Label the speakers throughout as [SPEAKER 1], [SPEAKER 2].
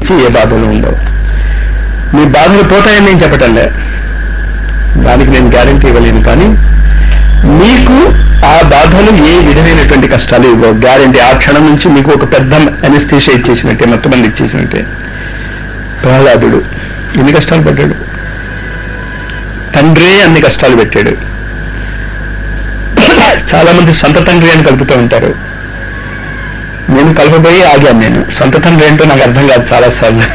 [SPEAKER 1] ఏ బాధలు ఉండవు మీ బాధలు పోతాయని నేను చెప్పటంలే దానికి నేను గ్యారంటీ ఇవ్వలేను కానీ మీకు ఆ బాధలు ఏ విధమైనటువంటి కష్టాలు ఇవ్వవు గ్యారంటీ ఆ క్షణం నుంచి మీకు ఒక పెద్ద అనస్థీష ఇచ్చేసినట్టే మొత్తం మంది ఇచ్చేసినట్టే ప్రహ్లాదుడు ఎన్ని కష్టాలు పడ్డాడు తండ్రే అన్ని కష్టాలు పెట్టాడు చాలా మంది సొంత తండ్రి అని కలుపుతూ ఉంటారు నేను కలపబోయి ఆగాను నేను సొంత తండ్రి ఏంటో నాకు అర్థం కాదు చాలా సార్లు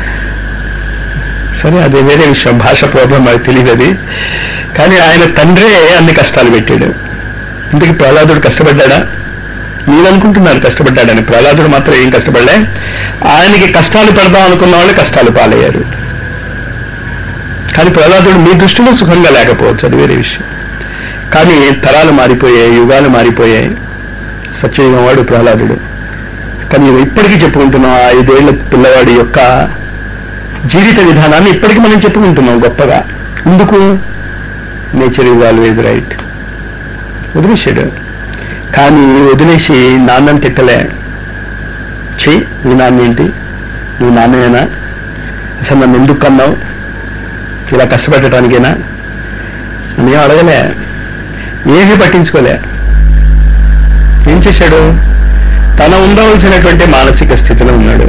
[SPEAKER 1] సరే అది వేరే విషయం భాష ప్రాబ్లం నాకు తెలియదు అది కానీ ఆయన తండ్రే అన్ని కష్టాలు పెట్టాడు ఇందుకు ప్రహ్లాదుడు కష్టపడ్డా మీరు అనుకుంటున్నారు కష్టపడ్డాడని ప్రహ్లాదుడు మాత్రం ఏం కష్టపడలే ఆయనకి కష్టాలు పెడదాం అనుకున్న వాళ్ళు కష్టాలు పాలయ్యారు కానీ ప్రహ్లాదుడు మీ దృష్టిలో సుఖంగా లేకపోవచ్చు అది వేరే విషయం కానీ తరాలు మారిపోయాయి యుగాలు మారిపోయాయి సత్యయుగం వాడు ప్రహ్లాదుడు కానీ ఇప్పటికీ చెప్పుకుంటున్నాం ఆ ఐదేళ్ల పిల్లవాడి యొక్క జీవిత విధానాన్ని ఇప్పటికీ మనం చెప్పుకుంటున్నాం గొప్పగా ఎందుకు నేచర్ ఇస్ ఆల్వేజ్ రైట్ వదిలేశాడు కానీ వదిలేసి నాన్నని తిట్టలే చెయ్యి నీ నాన్న ఏంటి నువ్వు నాన్నమేనా అసలు నన్ను ఎందుకు కన్నావు ఇలా కష్టపెట్టడానికేనా అని అడగలే ఏమీ పట్టించుకోలే ఏం చేశాడు తన ఉండవలసినటువంటి మానసిక స్థితిలో ఉన్నాడు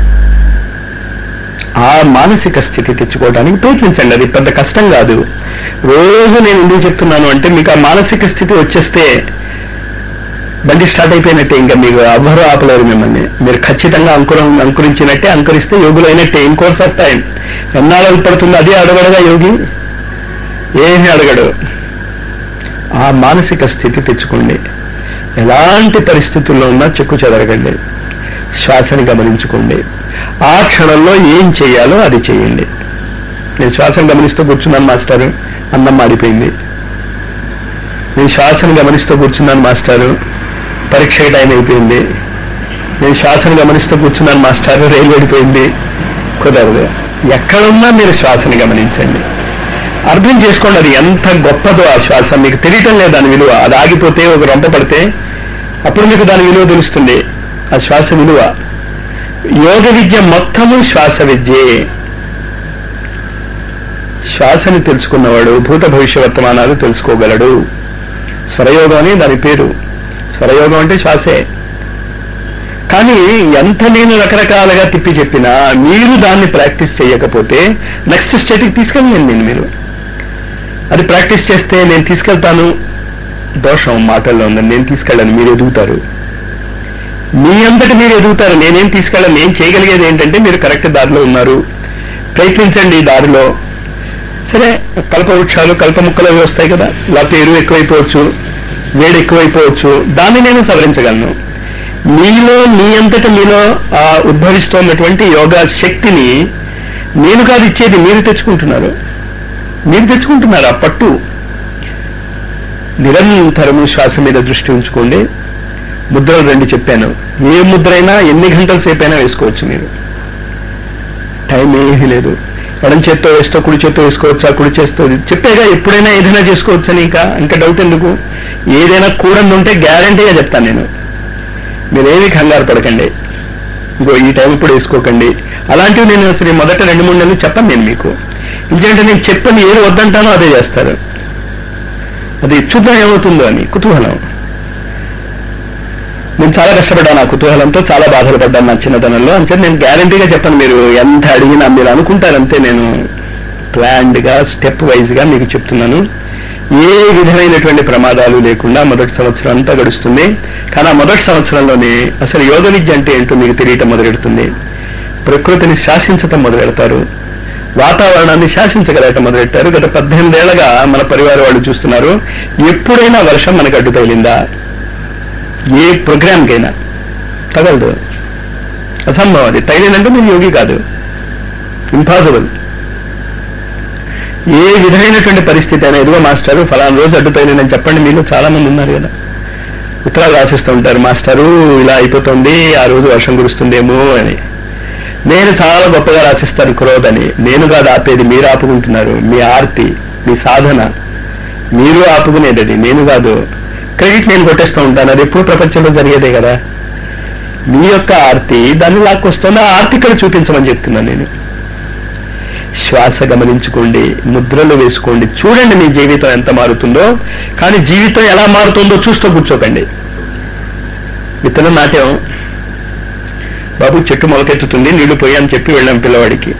[SPEAKER 1] ఆ మానసిక స్థితి తెచ్చుకోవడానికి ప్రయత్నించండి అది పెద్ద కష్టం కాదు రోజు నేను ఎందుకు చెప్తున్నాను అంటే మీకు ఆ మానసిక స్థితి వచ్చేస్తే బండి స్టార్ట్ అయిపోయినట్టే ఇంకా మీకు ఎవ్వరూ ఆపలేరు మిమ్మల్ని మీరు ఖచ్చితంగా అంకురం అంకురించినట్టే అంకురిస్తే యోగులైనట్టే ఇన్ కోర్స్ ఆఫ్ టైం ఎన్నాళ్ళు పడుతుంది అదే అడగడగా యోగి ఏమీ అడగడు ఆ మానసిక స్థితి తెచ్చుకోండి ఎలాంటి పరిస్థితుల్లో ఉన్నా చెక్కు చెదరగండి శ్వాసని గమనించుకోండి ఆ క్షణంలో ఏం చేయాలో అది చేయండి నేను శ్వాసను గమనిస్తూ కూర్చున్నాను మాస్టారు అన్నం మాడిపోయింది నేను శ్వాసను గమనిస్తూ కూర్చున్నాను మాస్టారు పరీక్ష టైం అయిపోయింది నేను శ్వాసను గమనిస్తూ కూర్చున్నాను మాస్టారు రైలు వెళ్ళిపోయింది కుదరదు ఎక్కడున్నా మీరు శ్వాసని గమనించండి అర్థం చేసుకోండి అది ఎంత గొప్పదో ఆ శ్వాస మీకు తెలియటం లేదు దాని విలువ అది ఆగిపోతే ఒక రొంప పడితే అప్పుడు మీకు దాని విలువ తెలుస్తుంది ఆ శ్వాస విలువ యోగ విద్య మొత్తము శ్వాస విద్యే శ్వాసని తెలుసుకున్నవాడు భూత భవిష్య వర్తమానాలు తెలుసుకోగలడు స్వరయోగం అని దాని పేరు స్వరయోగం అంటే శ్వాసే కానీ ఎంత నేను రకరకాలుగా తిప్పి చెప్పినా మీరు దాన్ని ప్రాక్టీస్ చేయకపోతే నెక్స్ట్ స్టేట్కి తీసుకెళ్ళండి నేను మీరు అది ప్రాక్టీస్ చేస్తే నేను తీసుకెళ్తాను దోషం మాటల్లో ఉందని నేను తీసుకెళ్ళను మీరు ఎదుగుతారు మీ అంతటి మీరు ఎదుగుతారు నేనేం తీసుకెళ్ళను నేను చేయగలిగేది ఏంటంటే మీరు కరెక్ట్ దారిలో ఉన్నారు ప్రయత్నించండి ఈ దారిలో సరే కల్ప వృక్షాలు కల్ప ముక్కలు అవి వస్తాయి కదా లేకపోతే ఎరువు ఎక్కువైపోవచ్చు వేడి ఎక్కువైపోవచ్చు దాన్ని నేను సవరించగలను మీలో మీ అంతట మీలో ఆ ఉద్భవిస్తున్నటువంటి యోగా శక్తిని నేను కాదు ఇచ్చేది మీరు తెచ్చుకుంటున్నారు మీరు తెచ్చుకుంటున్నారు ఆ పట్టు నిరంతరము శ్వాస మీద దృష్టి ఉంచుకోండి ముద్రలు రెండు చెప్పాను ఏ ముద్రైనా ఎన్ని గంటల సేపు అయినా వేసుకోవచ్చు మీరు టైం ఏమీ లేదు ఎడం చేత్తో వేస్తూ కుడి చేత్తో వేసుకోవచ్చా కుడి చేత్తో చెప్పేగా ఎప్పుడైనా ఏదైనా చేసుకోవచ్చని ఇంకా ఇంకా డౌట్ ఎందుకు ఏదైనా కూడంది ఉంటే గ్యారంటీగా చెప్తాను నేను మీరేమీ కంగారు పడకండి ఇంకో ఈ టైం ఇప్పుడు వేసుకోకండి అలాంటివి నేను అసలు మొదట రెండు మూడు నెలలు చెప్పను నేను మీకు ఎందుకంటే నేను చెప్పని ఏది వద్దంటానో అదే చేస్తారు అది చూద్దాం ఏమవుతుందో అని కుతూహలం నేను చాలా కష్టపడ్డాను ఆ కుతూహలంతో చాలా బాధలు పడ్డాను నా చిన్నతనంలో అంటే నేను గ్యారంటీగా చెప్పను మీరు ఎంత అడిగినా మీరు అనుకుంటారంతే నేను ప్లాన్డ్ గా స్టెప్ వైజ్ గా మీకు చెప్తున్నాను ఏ విధమైనటువంటి ప్రమాదాలు లేకుండా మొదటి సంవత్సరం అంతా గడుస్తుంది కానీ ఆ మొదటి సంవత్సరంలోనే అసలు యోగ విద్య అంటే ఏంటో మీకు తెలియటం మొదలెడుతుంది ప్రకృతిని శాసించటం మొదలెడతారు వాతావరణాన్ని శాసించగలగటం మొదలెట్టారు గత పద్దెనిమిదేళ్లగా మన పరివార వాళ్ళు చూస్తున్నారు ఎప్పుడైనా వర్షం మనకు అడ్డు తగిలిందా ఏ ప్రోగ్రామ్కైనా తగలదు అసంభవం అది తగిలిందంటే మీరు యోగి కాదు ఇంపాసిబుల్ ఏ విధమైనటువంటి పరిస్థితి అయినా ఎదుగో మాస్టారు ఫలానా రోజు అడ్డు తగిలిందని చెప్పండి మీలో చాలా మంది ఉన్నారు కదా ఉత్తరాలు రాసిస్తూ ఉంటారు మాస్టారు ఇలా అయిపోతుంది ఆ రోజు వర్షం కురుస్తుందేమో అని నేను చాలా గొప్పగా రాసిస్తాను క్రోధ్ అని నేను కాదు ఆపేది మీరు ఆపుకుంటున్నారు మీ ఆర్తి మీ సాధన మీరు ఆపుకునేది అది నేను కాదు క్రెడిట్ నేను కొట్టేస్తూ ఉంటాను అది ఎప్పుడు ప్రపంచంలో జరిగేదే కదా మీ యొక్క ఆర్తి దాన్ని లాక్కొస్తుంది ఆ ఆర్తి ఇక్కడ చూపించమని చెప్తున్నాను నేను శ్వాస గమనించుకోండి ముద్రలు వేసుకోండి చూడండి మీ జీవితం ఎంత మారుతుందో కానీ జీవితం ఎలా మారుతుందో చూస్తూ కూర్చోకండి విత్తనం నాట్యం బాబు చెట్టు మొలకెత్తుతుంది నీళ్లు పోయి అని చెప్పి వెళ్ళాం పిల్లవాడికి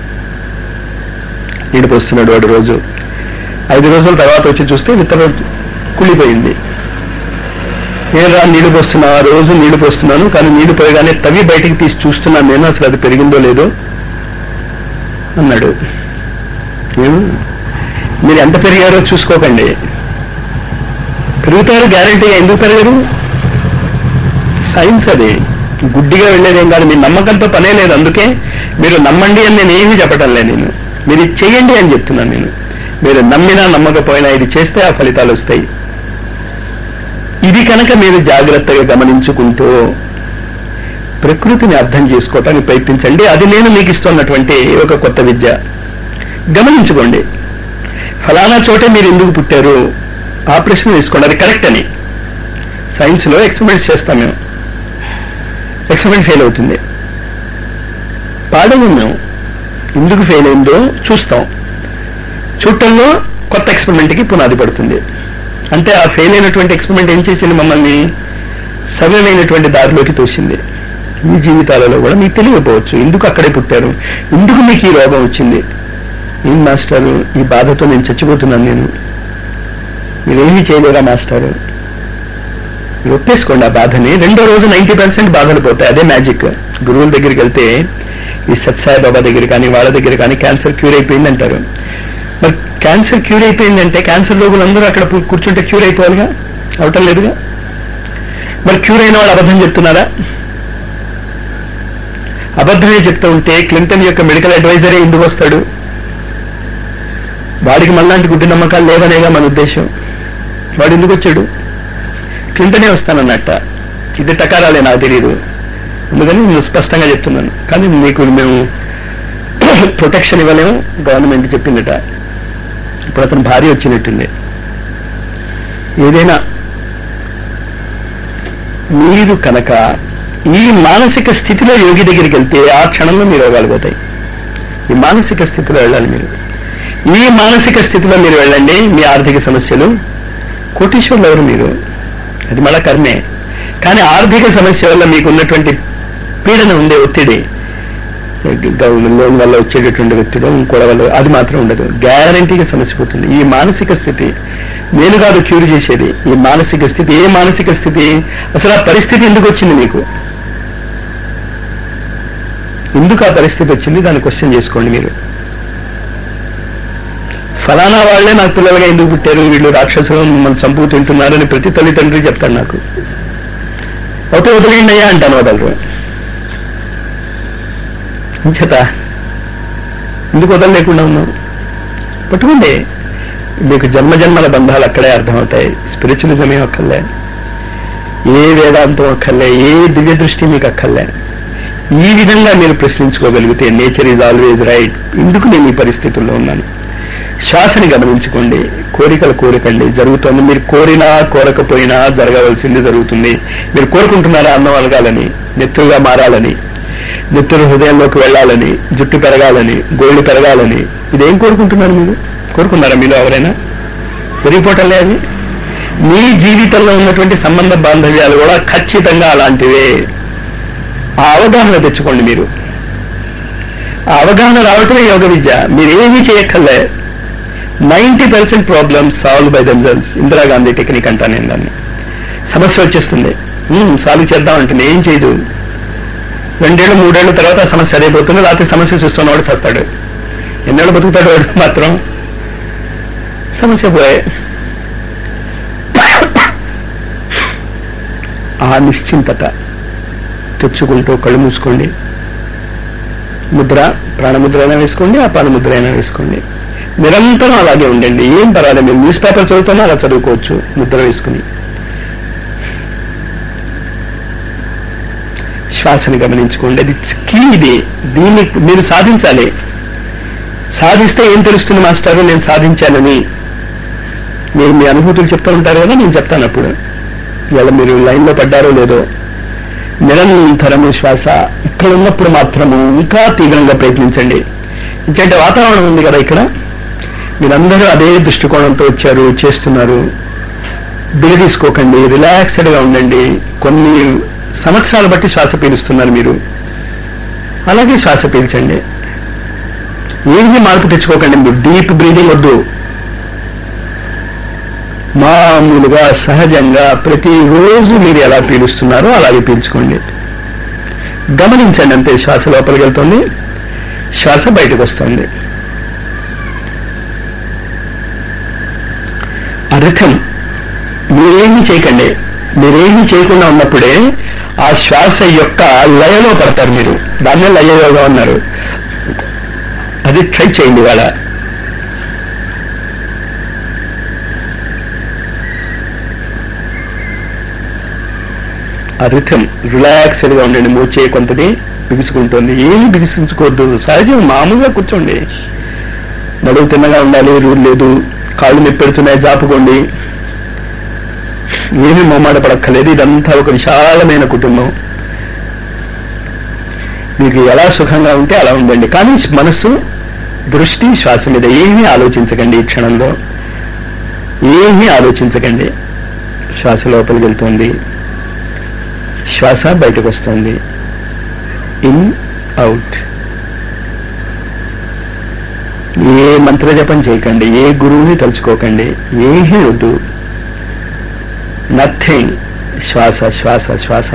[SPEAKER 1] నీళ్లు పోస్తున్నాడు వాడు రోజు ఐదు రోజుల తర్వాత వచ్చి చూస్తే విత్తనం కుళ్ళిపోయింది నేను రా నీళ్లు పోస్తున్నా రోజు నీళ్లు పోస్తున్నాను కానీ నీళ్లు పోయగానే తవి బయటికి తీసి చూస్తున్నాను నేను అసలు అది పెరిగిందో లేదో అన్నాడు ఏం? మీరు ఎంత పెరిగారో చూసుకోకండి పెరుగుతారు గ్యారంటీగా ఎందుకు పెరగరు సైన్స్ అది గుడ్డిగా వెళ్ళేదేం కాదు మీ నమ్మకంతో పనే లేదు అందుకే మీరు నమ్మండి అని నేను ఏమీ చెప్పటం లేదు నేను మీరు ఇది చేయండి అని చెప్తున్నాను నేను మీరు నమ్మినా నమ్మకపోయినా ఇది చేస్తే ఆ ఫలితాలు వస్తాయి ఇది కనుక మీరు జాగ్రత్తగా గమనించుకుంటూ ప్రకృతిని అర్థం చేసుకోవటానికి ప్రయత్నించండి అది నేను మీకు ఇస్తున్నటువంటి ఒక కొత్త విద్య గమనించుకోండి ఫలానా చోటే మీరు ఎందుకు పుట్టారు ఆ ప్రశ్న తీసుకోండి అది కరెక్ట్ అని సైన్స్లో ఎక్స్పెరిమెంట్స్ చేస్తాం మేము ఎక్స్పెరిమెంట్ ఫెయిల్ అవుతుంది పాడము మేము ఎందుకు ఫెయిల్ అయిందో చూస్తాం చూడటంలో కొత్త ఎక్స్పెరిమెంట్కి పునాది పడుతుంది అంటే ఆ ఫెయిల్ అయినటువంటి ఎక్స్పెరిమెంట్ ఏం చేసింది మమ్మల్ని సవ్యమైనటువంటి దారిలోకి తోసింది మీ జీవితాలలో కూడా మీకు తెలియకపోవచ్చు ఎందుకు అక్కడే పుట్టారు ఎందుకు మీకు ఈ రోగం వచ్చింది ఏం మాస్టారు ఈ బాధతో నేను చచ్చిపోతున్నాను నేను మీరేమీ చేయలేరా మాస్టారు మీరు ఒప్పేసుకోండి ఆ బాధని రెండో రోజు నైంటీ పర్సెంట్ బాధలు పోతాయి అదే మ్యాజిక్ గురువుల దగ్గరికి వెళ్తే ఈ సత్సాయి బాబా దగ్గర కానీ వాళ్ళ దగ్గర కానీ క్యాన్సర్ క్యూర్ అయిపోయింది అంటారు మరి క్యాన్సర్ క్యూర్ అయిపోయిందంటే క్యాన్సర్ రోగులందరూ అక్కడ పు- కూర్చుంటే క్యూర్ అయిపోవాలిగా అవటం లేదుగా మరి క్యూర్ అయిన వాళ్ళు అబద్ధం చెప్తున్నారా అబద్ధమే చెప్తూ ఉంటే క్లింటన్ యొక్క మెడికల్ అడ్వైజరే ఎందుకు వస్తాడు వాడికి మళ్ళాంటి గుడ్డి నమ్మకాలు లేవనేగా మన ఉద్దేశం వాడు ఎందుకు వచ్చాడు క్లింటనే వస్తానన్నట్ట ఇది టకారాలే నాకు తెలియదు అందుకని నేను స్పష్టంగా చెప్తున్నాను కానీ మీకు మేము ప్రొటెక్షన్ ఇవ్వలేము గవర్నమెంట్ చెప్పిందట ఇప్పుడు అతను భార్య వచ్చినట్టుంది ఏదైనా మీరు కనుక ఈ మానసిక స్థితిలో యోగి దగ్గరికి వెళ్తే ఆ క్షణంలో మీ రోగాలు పోతాయి ఈ మానసిక స్థితిలో వెళ్ళాలి మీరు ఈ మానసిక స్థితిలో మీరు వెళ్ళండి మీ ఆర్థిక సమస్యలు కోటీశ్వర్లు ఎవరు మీరు అది మళ్ళా కర్మే కానీ ఆర్థిక సమస్య వల్ల మీకు ఉన్నటువంటి పీడన ఉండే ఒత్తిడి లోన్ వల్ల వచ్చేటటువంటి ఒత్తిడి ఇంకోటి వల్ల అది మాత్రం ఉండదు గ్యారంటీగా సమస్య పోతుంది ఈ మానసిక స్థితి నేను కాదు క్యూర్ చేసేది ఈ మానసిక స్థితి ఏ మానసిక స్థితి అసలు ఆ పరిస్థితి ఎందుకు వచ్చింది మీకు ఎందుకు ఆ పరిస్థితి వచ్చింది దాన్ని క్వశ్చన్ చేసుకోండి మీరు ఫలానా వాళ్లే నాకు పిల్లలుగా ఎందుకు పుట్టారు వీళ్ళు రాక్షసులు మమ్మల్ని చంపు తింటున్నారని ప్రతి తల్లిదండ్రి చెప్తాడు నాకు అయితే వదిలేయండి అయ్యా అంటాను వదలరు ఇంచేత ఎందుకు వదలలేకుండా ఉన్నాం పట్టుకోండి మీకు జన్మ జన్మల బంధాలు అక్కడే అర్థమవుతాయి స్పిరిచువలిజం ఏం అక్కర్లే ఏ వేదాంతం అక్కర్లే ఏ దివ్య దృష్టి మీకు అక్కర్లే ఈ విధంగా మీరు ప్రశ్నించుకోగలిగితే నేచర్ ఈజ్ ఆల్వేజ్ రైట్ ఎందుకు నేను ఈ పరిస్థితుల్లో ఉన్నాను శ్వాసని గమనించుకోండి కోరికలు కోరికండి జరుగుతుంది మీరు కోరినా కోరకపోయినా జరగవలసింది జరుగుతుంది మీరు కోరుకుంటున్నారా అన్నం అలగాలని నెత్తుగా మారాలని నెత్తురు హృదయంలోకి వెళ్ళాలని జుట్టు పెరగాలని గోళ్ళు పెరగాలని ఇదేం కోరుకుంటున్నారు మీరు కోరుకున్నారా మీలో ఎవరైనా పెరిగిపోవటంలే అది మీ జీవితంలో ఉన్నటువంటి సంబంధ బాంధవ్యాలు కూడా ఖచ్చితంగా అలాంటివే ఆ అవగాహన తెచ్చుకోండి మీరు ఆ అవగాహన రావటమే యోగ విద్య మీరేమీ చేయక్కర్లే ninety percent problems solve by themselves Indira Gandhi technique అంటా నేను దాన్ని సమస్య వచ్చేస్తుంది సాల్వ్ చేద్దాం అంటే ఏం చేయదు రెండేళ్ళు మూడేళ్ల తర్వాత ఆ సమస్య అదైపోతుంది లేకపోతే సమస్య చూస్తున్నవాడు చస్తాడు ఎన్నేళ్ళు బతుకుతాడు వాడు మాత్రం సమస్య పోయే ఆ నిశ్చింతత తెచ్చుకుంటూ కళ్ళు మూసుకోండి ముద్ర ప్రాణముద్ర అయినా వేసుకోండి అపాన ముద్ర అయినా వేసుకోండి నిరంతరం అలాగే ఉండండి ఏం పర్వాలేదు మీరు న్యూస్ పేపర్ చదువుతున్నా అలా చదువుకోవచ్చు ముద్ర వేసుకుని శ్వాసని గమనించుకోండి అది కీ ఇది దీన్ని మీరు సాధించాలి సాధిస్తే ఏం తెలుస్తుంది మాస్టారు నేను సాధించానని మీరు మీ అనుభూతులు చెప్తూ ఉంటారు కదా నేను చెప్తాను అప్పుడు ఇవాళ మీరు లైన్లో పడ్డారో లేదో నిరంతరము శ్వాస ఇక్కడ ఉన్నప్పుడు మాత్రము ఇంకా తీవ్రంగా ప్రయత్నించండి ఇంకంటే వాతావరణం ఉంది కదా ఇక్కడ మీరందరూ అదే దృష్టికోణంతో వచ్చారు చేస్తున్నారు బిడి తీసుకోకండి రిలాక్స్డ్ గా ఉండండి కొన్ని సంవత్సరాలు బట్టి శ్వాస పీలుస్తున్నారు మీరు అలాగే శ్వాస పీల్చండి ఏమి మార్పు తెచ్చుకోకండి మీరు డీప్ బ్రీదింగ్ వద్దు మామూలుగా సహజంగా ప్రతిరోజు మీరు ఎలా పీలుస్తున్నారో అలాగే పీల్చుకోండి గమనించండి అంతే శ్వాస లోపలికి వెళ్తుంది శ్వాస బయటకు వస్తుంది ఆ రిథం మీరేమీ చేయకండి మీరేమీ చేయకుండా ఉన్నప్పుడే ఆ శ్వాస యొక్క లయలో పడతారు మీరు దాన్నే లయయోగా ఉన్నారు అది ట్రై చేయండి ఇవాళ ఆ రిథం రిలాక్స్డ్ గా ఉండండి మూచే కొంతది బిగుసుకుంటుంది ఏమి బిగుసుకోవద్దు సహజం మామూలుగా కూర్చోండి నడువు తిన్నగా ఉండాలి రూల్ లేదు కాళ్ళు నొప్పెడుతున్నాయి జాపుకోండి ఏమీ మొమ్మాట పడక్కలేదు ఇదంతా ఒక విశాలమైన కుటుంబం మీకు ఎలా సుఖంగా ఉంటే అలా ఉండండి కానీ మనస్సు దృష్టి శ్వాస మీద ఏమీ ఆలోచించకండి ఈ క్షణంలో ఏమీ ఆలోచించకండి శ్వాస లోపలికి వెళ్తుంది శ్వాస బయటకు వస్తుంది ఇన్ అవుట్ ఏ మంత్ర జపం చేయకండి ఏ గురువుని తలుచుకోకండి ఏమీ వద్దు నథింగ్ శ్వాస శ్వాస శ్వాస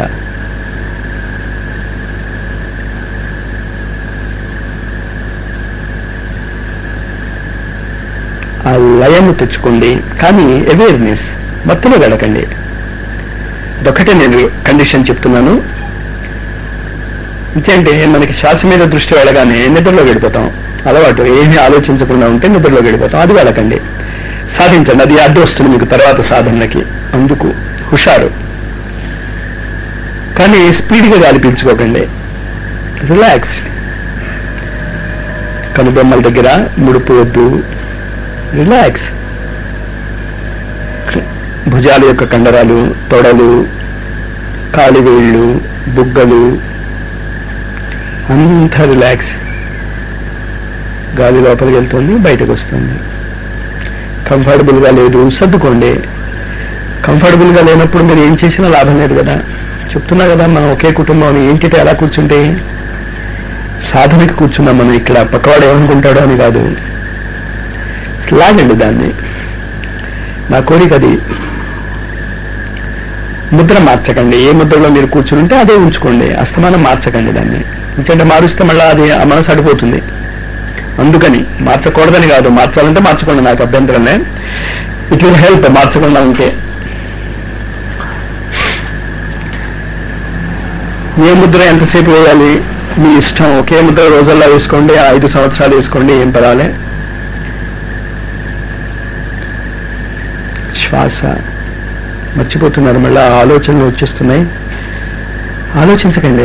[SPEAKER 1] ఆ లయము తెచ్చుకోండి కానీ అవేర్నెస్ మత్తులో వెళ్ళకండి అదొక్కటే నేను కండిషన్ చెప్తున్నాను ఇంకేంటి మనకి శ్వాస మీద దృష్టి వెళ్ళగానే నిద్రలో గడిపోతాం అలవాటు ఏమీ ఆలోచించకుండా ఉంటే నిద్రలో గడిపోతాం అది వెళ్ళకండి సాధించండి అది అడ్డు వస్తుంది మీకు తర్వాత సాధనకి అందుకు హుషారు కానీ స్పీడ్గా గాలి పీల్చుకోకండి రిలాక్స్డ్ కనుబొమ్మల దగ్గర ముడుపు వద్దు రిలాక్స్ భుజాల యొక్క కండరాలు తొడలు కాలివేళ్ళు బుగ్గలు అంతా రిలాక్స్ గాలి లోపలికి వెళ్తుంది బయటకు వస్తుంది కంఫర్టబుల్గా లేదు సర్దుకోండి కంఫర్టబుల్గా లేనప్పుడు మీరు ఏం చేసినా లాభం లేదు కదా చెప్తున్నా కదా మనం ఒకే కుటుంబం ఏంటితే ఎలా కూర్చుంటే సాధనకి కూర్చున్నాం మనం ఇక్కడ పక్కవాడు ఏమనుకుంటాడో అని కాదు లాగండి దాన్ని నా కోరిక అది ముద్ర మార్చకండి ఏ ముద్రలో మీరు కూర్చుంటే అదే ఉంచుకోండి అస్తమానం మార్చకండి దాన్ని ఎందుకంటే మారుస్తే మళ్ళీ అది ఆ మనసు అడిపోతుంది అందుకని మార్చకూడదని కాదు మార్చాలంటే మార్చుకోండి నాకు అభ్యంతరమే ఇట్ విల్ హెల్ప్ మార్చకుండా ఉంటే ఏ ముద్ర ఎంతసేపు వేయాలి మీ ఇష్టం ఒకే ముద్ర రోజుల్లో వేసుకోండి ఐదు సంవత్సరాలు వేసుకోండి ఏం పర్వాలే శ్వాస మర్చిపోతున్నారు మళ్ళీ ఆలోచనలు వచ్చేస్తున్నాయి ఆలోచించకండి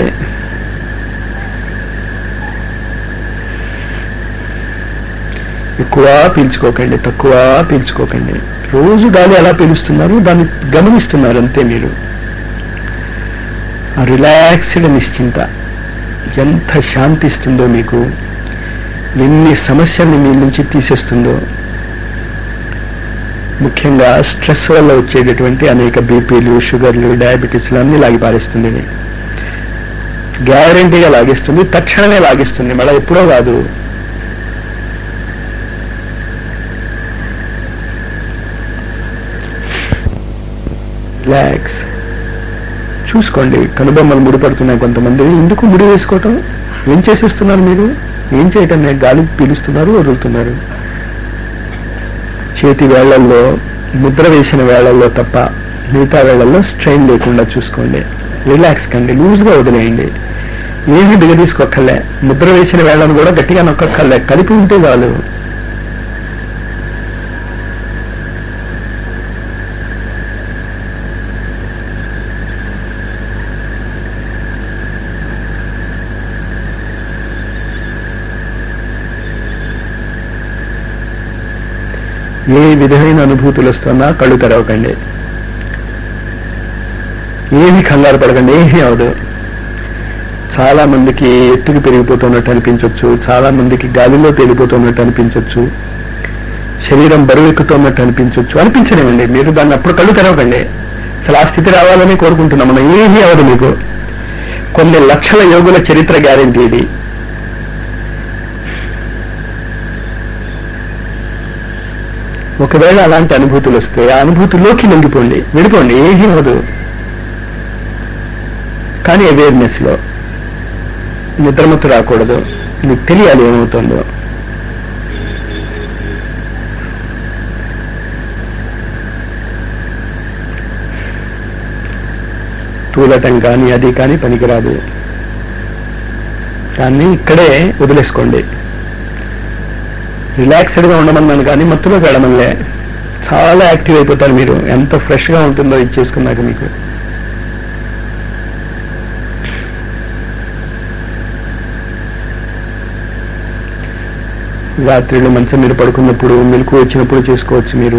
[SPEAKER 1] ఎక్కువ పీల్చుకోకండి తక్కువ పీల్చుకోకండి రోజు గాలి ఎలా పీలుస్తున్నారు దాన్ని గమనిస్తున్నారు అంతే మీరు ఆ రిలాక్స్డ్ నిశ్చింత ఎంత శాంతి ఇస్తుందో మీకు ఎన్ని సమస్యల్ని మీ నుంచి తీసేస్తుందో ముఖ్యంగా స్ట్రెస్ వల్ల వచ్చేటటువంటి అనేక బీపీలు షుగర్లు డయాబెటీస్లు అన్ని లాగి పారేస్తుంది ఇది గ్యారంటీగా లాగిస్తుంది తక్షణమే లాగిస్తుంది మళ్ళీ ఎప్పుడో కాదు రిలాక్స్ చూసుకోండి కనుబొమ్మలు ముడిపడుతున్నాయి కొంతమంది ఎందుకు ముడి వేసుకోవటం ఏం చేసేస్తున్నారు మీరు ఏం చేయటం లేదు గాలి పీలుస్తున్నారు వదులుతున్నారు చేతి వేళ్లల్లో ముద్ర వేసిన వేళ్లలో తప్ప మిగతా వేళ్లలో స్ట్రెయిన్ లేకుండా చూసుకోండి రిలాక్స్ కండి లూజ్గా వదిలేయండి ఏమి దిగదీసుకోక్కర్లే ముద్ర వేసిన వేళ్లను కూడా గట్టిగా నొక్కక్కర్లే కలిపి ఉంటే చాలు ఏ విధమైన అనుభూతులు వస్తున్నా కళ్ళు తెరవకండి ఏమి కంగారు పడకండి ఏమీ అవదు చాలా మందికి ఎత్తుకు పెరిగిపోతున్నట్టు అనిపించవచ్చు చాలా మందికి గాలిలో తేలిపోతున్నట్టు అనిపించవచ్చు శరీరం బరువు ఎక్కుతున్నట్టు అనిపించవచ్చు అనిపించలేమండి మీరు దాన్ని అప్పుడు కళ్ళు తెరవకండి అసలు ఆ స్థితి రావాలని కోరుకుంటున్నాం మనం ఏమీ అవ్వదు మీకు కొన్ని లక్షల యోగుల చరిత్ర గ్యారంటీ ఇది ఒకవేళ అలాంటి అనుభూతులు వస్తే ఆ అనుభూతిలోకి లొంగిపోండి విడిపోండి ఏమీ అవ్వదు కానీ అవేర్నెస్ లో నిద్రమత్తు రాకూడదు నీకు తెలియాలి ఏమవుతుందో తూలటం కానీ అది కానీ పనికిరాదు దాన్ని ఇక్కడే వదిలేసుకోండి రిలాక్స్డ్గా ఉండమన్నాను కానీ మత్తులోకి వెళ్ళమనిలే చాలా యాక్టివ్ అయిపోతారు మీరు ఎంత ఫ్రెష్గా ఉంటుందో ఇది చేసుకున్నాక మీకు రాత్రిళ్ళు మంచం మీద పడుకున్నప్పుడు మెలకు వచ్చినప్పుడు చేసుకోవచ్చు మీరు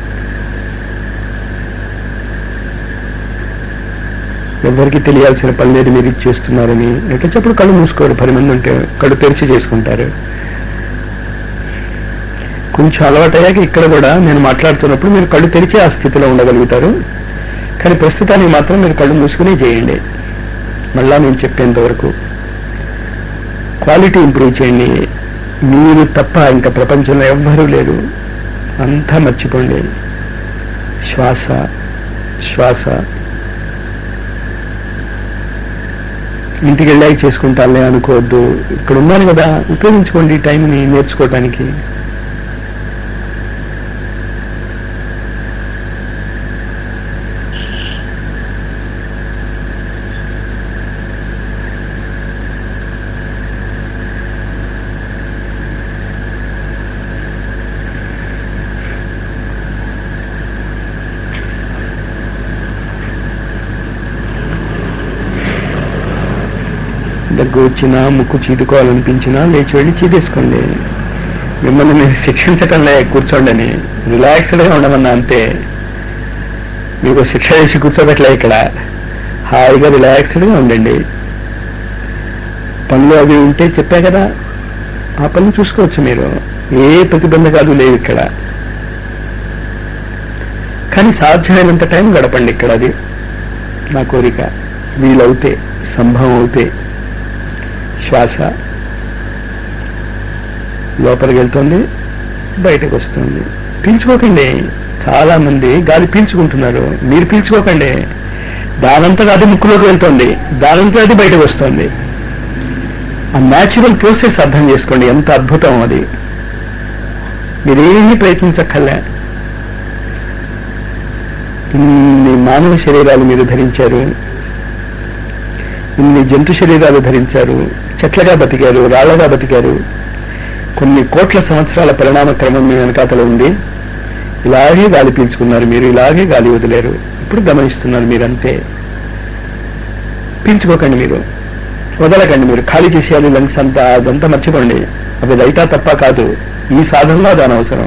[SPEAKER 1] ఎవరికి తెలియాల్సిన పని లేదు మీరు ఇది చేస్తున్నారని ఎట్లప్పుడు కళ్ళు మూసుకోరు పది మంది ఉంటే కళ్ళు తెరిచి చేసుకుంటారు కొంచెం అలవాటయ్యాక ఇక్కడ కూడా నేను మాట్లాడుతున్నప్పుడు మీరు కళ్ళు తెరిచి ఆ స్థితిలో ఉండగలుగుతారు కానీ ప్రస్తుతానికి మాత్రం మీరు కళ్ళు మూసుకునే చేయండి మళ్ళా నేను చెప్పేంత వరకు క్వాలిటీ ఇంప్రూవ్ చేయండి మీరు తప్ప ఇంకా ప్రపంచంలో ఎవ్వరూ లేరు అంతా మర్చిపోండి శ్వాస శ్వాస ఇంటికి వెళ్ళాక చేసుకుంటానులే అనుకోవద్దు ఇక్కడ ఉన్నాను కదా ఉపయోగించుకోండి ఈ టైంని నేర్చుకోవటానికి దగ్గు వచ్చినా ముక్కు చీదుకోవాలనిపించినా లేచి వెళ్ళి చీదేసుకోండి మిమ్మల్ని మీరు శిక్షించటంలే కూర్చోండి రిలాక్స్డ్గా ఉండమన్నా అంతే మీకు శిక్ష వేసి కూర్చోబెట్టలే ఇక్కడ హాయిగా రిలాక్స్డ్గా ఉండండి పనులు అవి ఉంటే చెప్పా కదా ఆ పనులు చూసుకోవచ్చు మీరు ఏ ప్రతిబంధకాలు లేవు ఇక్కడ కానీ సాధ్యమైనంత టైం గడపండి ఇక్కడ అది నా కోరిక వీలవుతే సంభవం అవుతే శ్వాస లోపలికి వెళ్తుంది బయటకు వస్తుంది పీల్చుకోకండి చాలా మంది గాలి పీల్చుకుంటున్నారు మీరు పీల్చుకోకండి దానంతగా అది ముక్కులోకి వెళ్తుంది దానంతా అది బయటకు వస్తుంది ఆ న్యాచురల్ ప్రాసెస్ అర్థం చేసుకోండి ఎంత అద్భుతం అది మీరేమీ ప్రయత్నించక్కర్లే ఇన్ని మానవ శరీరాలు మీరు ధరించారు ఇన్ని జంతు శరీరాలు ధరించారు చెట్లగా బతికారు రాళ్లగా బతికారు కొన్ని కోట్ల సంవత్సరాల పరిణామ క్రమం మీ వెనకాతలో ఉంది ఇలాగే గాలి పీల్చుకున్నారు మీరు ఇలాగే గాలి వదిలేరు ఇప్పుడు గమనిస్తున్నారు మీరంతే పీల్చుకోకండి మీరు వదలకండి మీరు ఖాళీ చేసేయాలి లంగ్స్ అంతా అదంతా మర్చిపోండి అవి రైతా తప్ప కాదు ఈ సాధనలో దాని అవసరం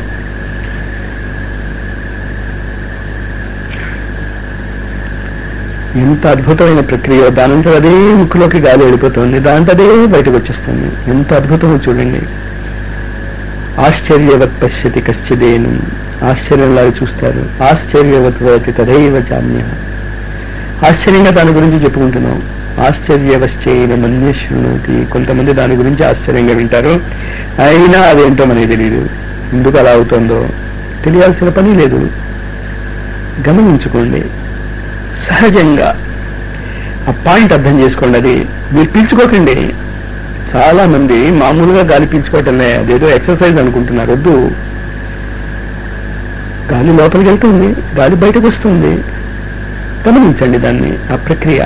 [SPEAKER 1] ఎంత అద్భుతమైన ప్రక్రియ దానంతా అదే ముక్కులోకి గాలి వెళ్ళిపోతుంది దాంతో అదే బయటకు వచ్చేస్తుంది ఎంత అద్భుతమో చూడండి ఆశ్చర్యవత్ పశ్యతి కశ్చిదేను ఆశ్చర్యంలాగా చూస్తారు ఆశ్చర్యవత్ భవతి తదైవ జామ్య ఆశ్చర్యంగా దాని గురించి చెప్పుకుంటున్నాం ఆశ్చర్యవశ్చైన మన్య శృణోతి కొంతమంది దాని గురించి ఆశ్చర్యంగా వింటారు అయినా అదేంటో మనకి తెలియదు ఎందుకు అలా అవుతుందో తెలియాల్సిన పని లేదు గమనించుకోండి సహజంగా ఆ పాయింట్ అర్థం చేసుకోండి అది మీరు పీల్చుకోకండి చాలా మంది మామూలుగా గాలి పీల్చుకోవటంలే అదేదో ఎక్సర్సైజ్ అనుకుంటున్నారు వద్దు గాలి లోపలికి వెళ్తుంది గాలి బయటకు వస్తుంది గమనించండి దాన్ని ఆ ప్రక్రియ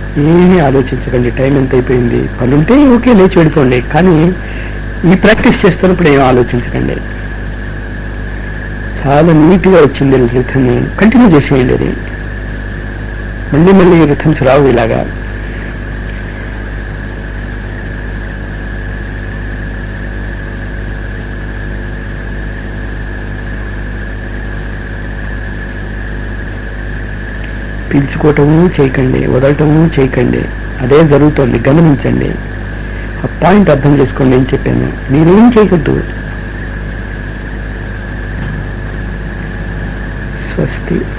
[SPEAKER 1] ఏమీ ఆలోచించకండి టైం ఎంత అయిపోయింది పనుంటే ఓకే లేచి వెళ్ళిపోండి కానీ ఈ ప్రాక్టీస్ చేస్తున్నప్పుడు ఏం ఆలోచించకండి చాలా నీట్గా వచ్చింది రిథమ్ కంటిన్యూ చేసేయండి అది మళ్ళీ మళ్ళీ రిథమ్స్ రావు ఇలాగా పీల్చుకోవటము చేయకండి వదలటము చేయకండి అదే జరుగుతోంది గమనించండి ఆ పాయింట్ అర్థం చేసుకోండి ఏం చెప్పాను మీరేం చేయకూడదు స్వస్తి